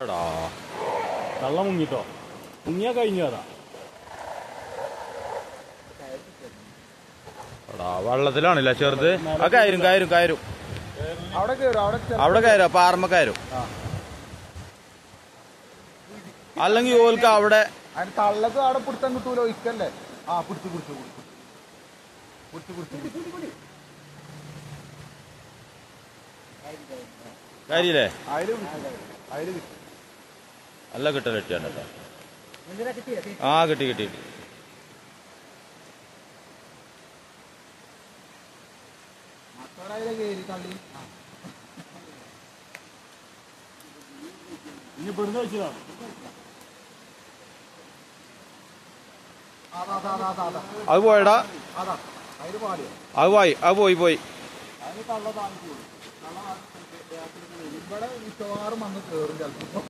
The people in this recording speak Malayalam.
എടാ കള്ള മുങ്ങിട്ടോ മുങ്ങിയാ കഴിഞ്ഞു അതാ എടാ വെള്ളത്തിലാണല്ലേ ചെറുത് ആ കയറും കയറും കയറും അവിടെ കയറും അവിടെ ചെറുപ്പം അവിടെ കയറും പാറമ്മ കയറും അല്ലെങ്കിൽ ഓൽക്ക് അവിടെ അതിന് തള്ളക്ക് അവിടെ പിടുത്തം കിട്ടൂലോ ഇക്കല്ലേ ആ പിടിച്ചു പിടിച്ചു പിടിച്ചു പിടിച്ചു പിടിച്ചു കാര്യല്ലേ അതില് പിടിച്ചു അതില് കിട്ടി നല്ല കിട്ടൽ കിട്ടിയാണ് കേട്ടോ ആ കിട്ടി കിട്ടി കിട്ടി മക്കളുടെ അതിലെ കയറി തള്ളി ഇനി ഇവിടുന്ന് വെച്ചതാണ് അതാ അതാ അതാ അതാ അതാ അത് പോയടാ അതാ അതില് പാടിയോ അത് പോയി അത് പോയി പോയി അതിന് തള്ള താങ്ങിക്കോളൂ തള്ള ഇവിടെ മിക്കവാറും വന്ന് കയറും ചിലപ്പോ